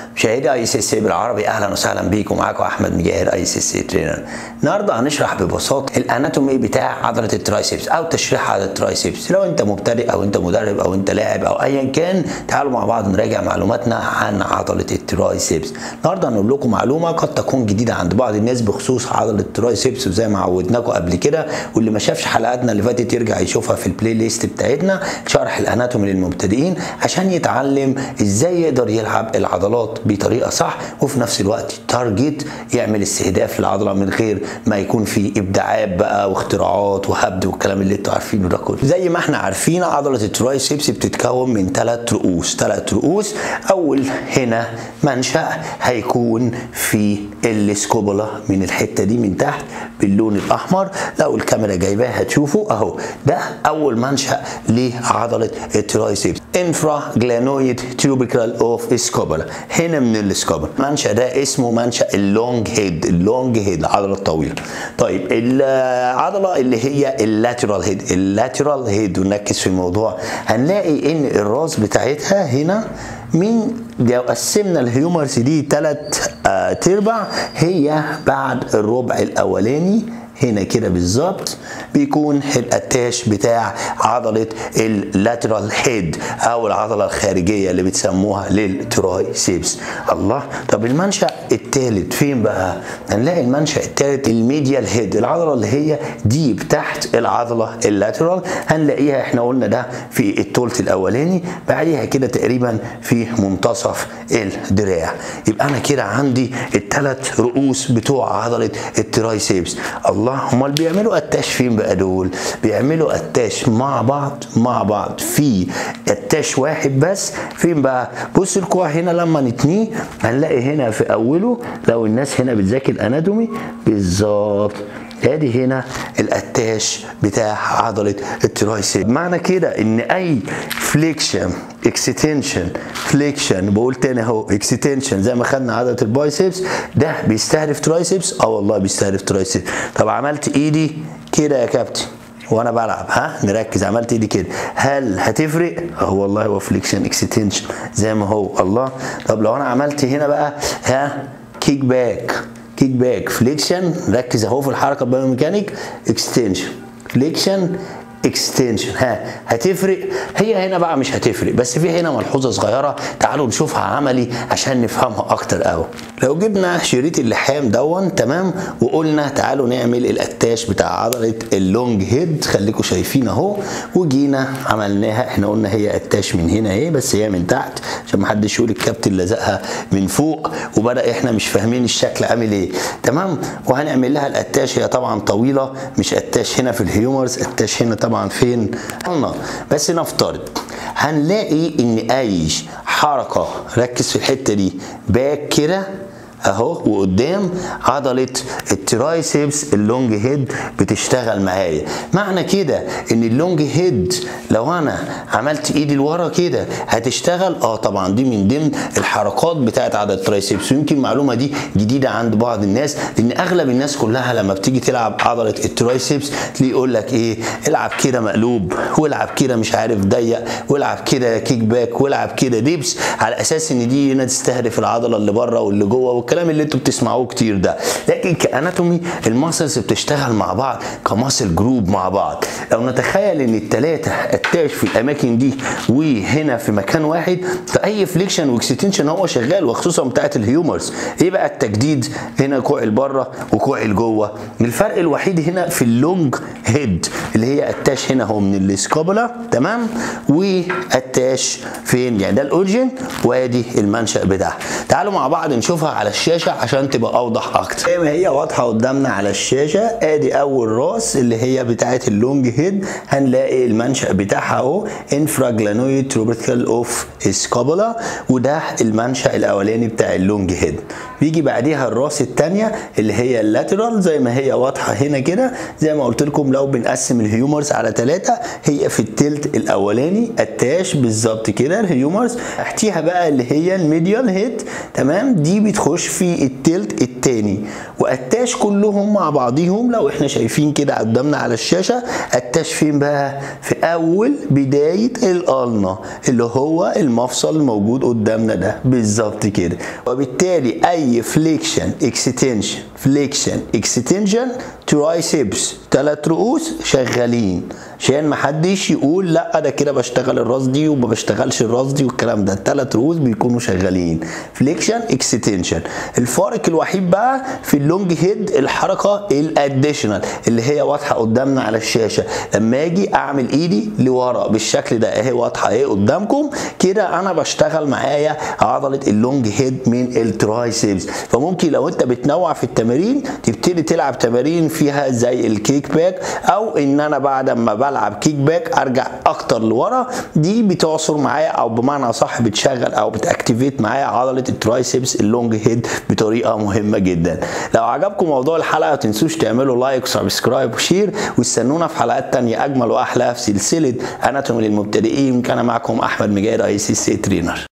مشاهدي اي سي سي بالعربي اهلا وسهلا بيكم معاكم احمد مجاهد اي سي سي ترينر النهارده هنشرح ببساطه الاناتومي بتاع عضله الترايسبس او تشريح عضله الترايسبس لو انت مبتدئ او انت مدرب او انت لاعب او ايا كان تعالوا مع بعض نراجع معلوماتنا عن عضله الترايسبس النهارده هنقول لكم معلومه قد تكون جديده عند بعض الناس بخصوص عضله الترايسبس وزي ما عودناكم قبل كده واللي ما شافش حلقاتنا اللي فاتت يرجع يشوفها في البلاي ليست بتاعتنا شرح الاناتومي للمبتدئين عشان يتعلم ازاي يقدر يلعب العضلات بطريقه صح وفي نفس الوقت تارجت يعمل استهداف للعضله من غير ما يكون في ابداعات بقى واختراعات وهبد والكلام اللي انتوا عارفينه ده كله زي ما احنا عارفين عضله الترايسبس بتتكون من ثلاث رؤوس ثلاث رؤوس اول هنا منشا هيكون في السكوبولا من الحته دي من تحت باللون الاحمر لو الكاميرا جايباه هتشوفوا اهو ده اول منشا لعضله الترايسبس انفرا جلانويد تيوبيكال اوف سكوبولا هنا من السكوبولا المنشا ده اسمه منشا اللونج هيد اللونج هيد العضله الطويله طيب العضله اللي هي اللاترال هيد اللاترال هيد ونركز في الموضوع هنلاقي ان الراس بتاعتها هنا من لو قسمنا الهيومرز دي ثلاث آه تربع هي بعد الربع الاولاني هنا كده بالظبط بيكون الاتاش بتاع عضله اللاترال هيد او العضله الخارجيه اللي بتسموها للترايسبس الله طب المنشا الثالث فين بقى هنلاقي المنشا الثالث الميديال هيد العضله اللي هي ديب تحت العضله اللاترال هنلاقيها احنا قلنا ده في الثلث الاولاني بعديها كده تقريبا في منتصف الدراع يبقى انا كده عندي الثلاث رؤوس بتوع عضله الترايسبس الله الله امال بيعملوا اتاش فين بقى دول بيعملوا اتاش مع بعض مع بعض في اتاش واحد بس فين بقى بص الكوع هنا لما نتنيه هنلاقي هنا في اوله لو الناس هنا بتذاكر اناتومي بالظبط ادي هنا الاتاش بتاع عضله الترايسيب معنى كده ان اي فليكشن اكستنشن فليكشن بقول تاني اهو اكستنشن زي ما خدنا عضله البايسبس ده بيستهدف ترايسبس اه والله بيستهدف ترايسبس طب عملت ايدي كده يا كابتن وانا بلعب ها نركز عملت ايدي كده هل هتفرق اه والله هو فليكشن اكستنشن زي ما هو الله طب لو انا عملت هنا بقى ها كيك باك كيك باك فليكشن ركز اهو في الحركه البايوميكانيك اكستنشن فليكشن اكستنشن ها هتفرق هي هنا بقى مش هتفرق بس في هنا ملحوظه صغيره تعالوا نشوفها عملي عشان نفهمها اكتر قوي لو جبنا شريط اللحام دون تمام وقلنا تعالوا نعمل الاتاش بتاع عضله اللونج هيد خليكم شايفين اهو وجينا عملناها احنا قلنا هي اتاش من هنا اهي بس هي من تحت عشان ما حدش يقول الكابتن لزقها من فوق وبدا احنا مش فاهمين الشكل عامل ايه تمام وهنعمل لها الاتاش هي طبعا طويله مش اتاش هنا في الهيومرز اتاش هنا طبعا فين قلنا بس نفترض هنلاقي ان اي حركه ركز في الحته دي باك كده اهو وقدام عضله الترايسبس اللونج هيد بتشتغل معايا معنى كده ان اللونج هيد لو انا عملت ايدي لورا كده هتشتغل اه طبعا دي من ضمن الحركات بتاعت عضله الترايسبس ويمكن المعلومه دي جديده عند بعض الناس لان اغلب الناس كلها لما بتيجي تلعب عضله الترايسبس تلاقيه يقول لك ايه العب كده مقلوب والعب كده مش عارف ضيق والعب كده كيك باك والعب كده ديبس على اساس ان دي هنا تستهدف العضله اللي بره واللي جوه والكلام اللي انتوا بتسمعوه كتير ده لكن كاناتومي الماسلز بتشتغل مع بعض كماسل جروب مع بعض لو نتخيل ان الثلاثه اتاش في الاماكن دي وهنا في مكان واحد فاي فليكشن واكستنشن هو شغال وخصوصا بتاعت الهيومرز ايه بقى التجديد هنا كوع لبره وكوع لجوه الفرق الوحيد هنا في اللونج هيد اللي هي اتاش هنا هو من السكوبولا تمام واتاش فين يعني ده الاوريجن وادي المنشا بتاعها تعالوا مع بعض نشوفها على الشاشه عشان تبقى اوضح اكتر زي ما هي واضحه قدامنا على الشاشه ادي اول راس اللي هي بتاعه اللونج هيد هنلاقي المنشا بتاعها اهو انفراجلانويد تروبرتيكال اوف سكوبولا وده المنشا الاولاني بتاع اللونج هيد بيجي بعديها الراس الثانيه اللي هي اللاترال زي ما هي واضحه هنا كده زي ما قلت لكم لو بنقسم الهيومرز على ثلاثه هي في التلت الاولاني التاش بالظبط كده الهيومرز تحتيها بقى اللي هي الميديال هيد تمام دي بتخش في التلت التاني واتاش كلهم مع بعضهم لو احنا شايفين كده قدامنا على الشاشه اتاش فين بقى في اول بدايه القلنه اللي هو المفصل الموجود قدامنا ده بالظبط كده وبالتالي اي فليكشن اكستنشن فليكشن اكستنشن ترايسبس ثلاث رؤوس شغالين عشان محدش يقول لا انا كده بشتغل الراس دي وما بشتغلش الراس دي والكلام ده الثلاث رؤوس بيكونوا شغالين فليكشن اكستنشن الفارق الوحيد بقى في اللونج هيد الحركه الاديشنال اللي هي واضحه قدامنا على الشاشه لما اجي اعمل ايدي لورا بالشكل ده اهي واضحه اهي قدامكم كده انا بشتغل معايا عضله اللونج هيد من الترايسبس فممكن لو انت بتنوع في التمارين تبتدي تلعب تمارين فيها زي الكيك باك او ان انا بعد ما بلعب كيك باك ارجع اكتر لورا دي بتعصر معايا او بمعنى صح بتشغل او بتاكتيفيت معايا عضله الترايسبس اللونج هيد بطريقه مهمه جدا لو عجبكم موضوع الحلقه ما تنسوش تعملوا لايك وسبسكرايب وشير واستنونا في حلقات تانية اجمل واحلى في سلسله اناتومي للمبتدئين كان معكم احمد مجاهد اي سي سي ترينر